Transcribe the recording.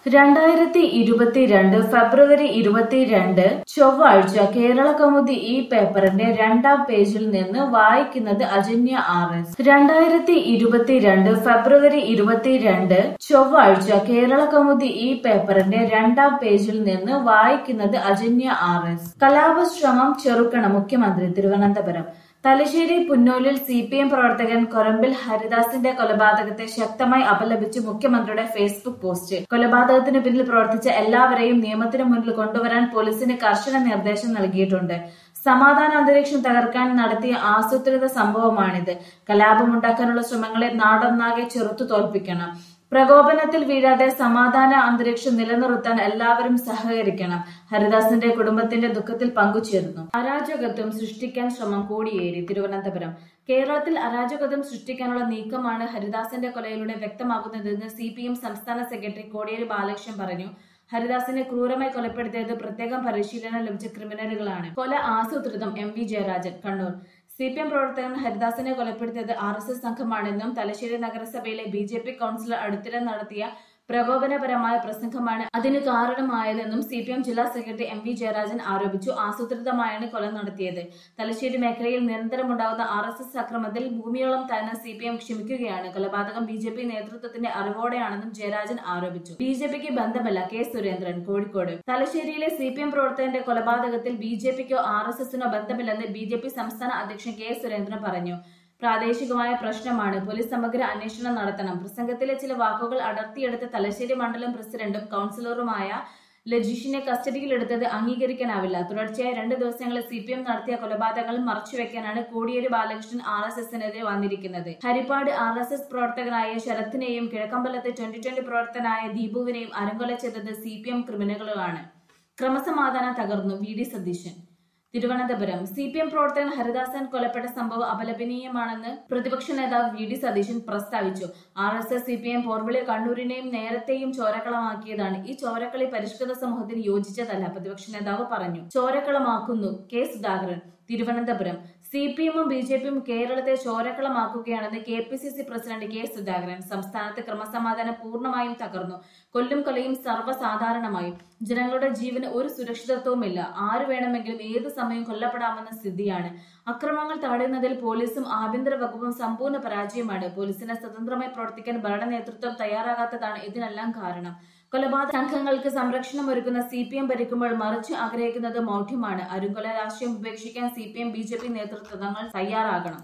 രണ്ടായിരത്തി ഇരുപത്തിരണ്ട് ഫെബ്രുവരി ഇരുപത്തിരണ്ട് ചൊവ്വാഴ്ച കേരള കൗമുദി ഈ പേപ്പറിന്റെ രണ്ടാം പേജിൽ നിന്ന് വായിക്കുന്നത് അജന്യ ആർ എസ് രണ്ടായിരത്തി ഇരുപത്തിരണ്ട് ഫെബ്രുവരി ഇരുപത്തിരണ്ട് ചൊവ്വാഴ്ച കേരള കൗമുദി ഈ പേപ്പറിന്റെ രണ്ടാം പേജിൽ നിന്ന് വായിക്കുന്നത് അജന്യ ആർ എസ് കലാപശ്രമം ചെറുക്കണം മുഖ്യമന്ത്രി തിരുവനന്തപുരം തലശ്ശേരി പുന്നൂലിൽ സി പി എം പ്രവർത്തകൻ കൊരമ്പിൽ ഹരിദാസിന്റെ കൊലപാതകത്തെ ശക്തമായി അപലപിച്ച് മുഖ്യമന്ത്രിയുടെ ഫേസ്ബുക്ക് പോസ്റ്റ് കൊലപാതകത്തിന് പിന്നിൽ പ്രവർത്തിച്ച എല്ലാവരെയും നിയമത്തിന് മുന്നിൽ കൊണ്ടുവരാൻ പോലീസിന് കർശന നിർദ്ദേശം നൽകിയിട്ടുണ്ട് സമാധാന അന്തരീക്ഷം തകർക്കാൻ നടത്തിയ ആസൂത്രിത സംഭവമാണിത് കലാപമുണ്ടാക്കാനുള്ള ശ്രമങ്ങളെ നാടൊന്നാകെ ചെറുത്തു തോൽപ്പിക്കണം പ്രകോപനത്തിൽ വീഴാതെ സമാധാന അന്തരീക്ഷം നിലനിർത്താൻ എല്ലാവരും സഹകരിക്കണം ഹരിദാസിന്റെ കുടുംബത്തിന്റെ ദുഃഖത്തിൽ പങ്കുചേർന്നു അരാജകത്വം സൃഷ്ടിക്കാൻ ശ്രമം കോടിയേരി തിരുവനന്തപുരം കേരളത്തിൽ അരാജകത്വം സൃഷ്ടിക്കാനുള്ള നീക്കമാണ് ഹരിദാസിന്റെ കൊലയിലൂടെ വ്യക്തമാകുന്നതെന്ന് സി പി എം സംസ്ഥാന സെക്രട്ടറി കോടിയേരി ബാലകൃഷ്ണൻ പറഞ്ഞു ഹരിദാസിനെ ക്രൂരമായി കൊലപ്പെടുത്തിയത് പ്രത്യേകം പരിശീലനം ലഭിച്ച ക്രിമിനലുകളാണ് കൊല ആസൂത്രിതം M V Jayarajan Kannur C P M പ്രവർത്തകൻ ഹരിദാസിനെ കൊലപ്പെടുത്തിയത് ആർ എസ് എസ് സംഘമാണെന്നും തലശ്ശേരി നഗരസഭയിലെ ബി ജെ പി കൌൺസിലർ അടുത്തിടെ നടത്തിയ പ്രകോപനപരമായ പ്രസംഗമാണ് അതിന് കാരണമായതെന്നും സി പി എം ജില്ലാ സെക്രട്ടറി എം വി ജയരാജൻ ആരോപിച്ചു ആസൂത്രിതമായാണ് കൊല നടത്തിയത് തലശ്ശേരി മേഖലയിൽ നിരന്തരമുണ്ടാകുന്ന ആർ എസ് എസ് അക്രമത്തിൽ ഭൂമിയോളം തന്നെ സി പി എം ക്ഷമിക്കുകയാണ് കൊലപാതകം ബി ജെ പി നേതൃത്വത്തിന്റെ അറിവോടെയാണെന്നും ജയരാജൻ ആരോപിച്ചു ബി ജെ പിക്ക് ബന്ധമല്ല കെ സുരേന്ദ്രൻ കോഴിക്കോട് തലശ്ശേരിയിലെ സി പി എം പ്രവർത്തകന്റെ കൊലപാതകത്തിൽ ബി ജെ പിക്കോ ആർ എസ് എസിനോ ബന്ധമില്ലെന്ന് ബി ജെ പി സംസ്ഥാന അധ്യക്ഷൻ കെ സുരേന്ദ്രൻ പറഞ്ഞു പ്രാദേശികമായ പ്രശ്നമാണ് പോലീസ് സമഗ്ര അന്വേഷണം നടത്തണം പ്രസംഗത്തിലെ ചില വാക്കുകൾ അടർത്തിയെടുത്ത് തലശ്ശേരി മണ്ഡലം പ്രസിഡന്റും കൌൺസിലറുമായ ലജീഷിനെ കസ്റ്റഡിയിലെടുത്തത് അംഗീകരിക്കാനാവില്ല തുടർച്ചയായ രണ്ട് ദിവസങ്ങളിൽ സി പി എം നടത്തിയ കൊലപാതകങ്ങൾ മറച്ചുവെക്കാനാണ് കോടിയേരി ബാലകൃഷ്ണൻ ആർ എസ് എസിനെതിരെ വന്നിരിക്കുന്നത് ഹരിപ്പാട് ആർ എസ് എസ് പ്രവർത്തകനായ ശരത്തിനെയും കിഴക്കമ്പലത്തെ ട്വന്റി ട്വന്റി പ്രവർത്തകനായ ദീപുവിനെയും അരങ്കൊല ചെയ്തത് സി പി എം ക്രിമിനലുകളാണ് ക്രമസമാധാനം തകർന്നു V D Satheesan Thiruvananthapuram C P M പ്രവർത്തകൻ ഹരിദാസൻ കൊലപ്പെട്ട സംഭവം അപലപനീയമാണെന്ന് പ്രതിപക്ഷ നേതാവ് വി ഡി സതീശൻ പ്രസ്താവിച്ചു R S S C P M പോർവിളി കണ്ണൂരിനെയും നേരത്തെയും ചോരക്കളമാക്കിയതാണ് ഈ ചോരക്കളി പരിഷ്കൃത സമൂഹത്തിന് യോജിച്ചതല്ല പ്രതിപക്ഷ നേതാവ് പറഞ്ഞു ചോരക്കളമാക്കുന്നു K Sudhakaran Thiruvananthapuram C P എമ്മും ബി ജെ പിയും കേരളത്തെ ചോരക്കളമാക്കുകയാണെന്ന് K P C C president K Sudhakaran സംസ്ഥാനത്ത് ക്രമസമാധാനം പൂർണ്ണമായും തകർന്നു കൊല്ലും കൊലയും സർവ്വസാധാരണമായി ജനങ്ങളുടെ ജീവന് ഒരു സുരക്ഷിതത്വവുമില്ല ആര് വേണമെങ്കിലും ഏതു സമയം കൊല്ലപ്പെടാമെന്ന സ്ഥിതിയാണ് അക്രമങ്ങൾ തടയുന്നതിൽ പോലീസും ആഭ്യന്തര വകുപ്പും സമ്പൂർണ്ണ പരാജയമാണ് പോലീസിനെ സ്വതന്ത്രമായി പ്രവർത്തിക്കാൻ ഭരണ നേതൃത്വം തയ്യാറാകാത്തതാണ് ഇതിനെല്ലാം കാരണം കൊലപാതക സംഘങ്ങൾക്ക് സംരക്ഷണം ഒരുക്കുന്ന സി പി എം ഭരിക്കുമ്പോൾ മറിച്ച് ആഗ്രഹിക്കുന്നത് മൗഢ്യമാണ് അരുങ്കൊല രാഷ്ട്രീയം ഉപേക്ഷിക്കാൻ C P M B J P നേതൃത്വങ്ങൾ തയ്യാറാകണം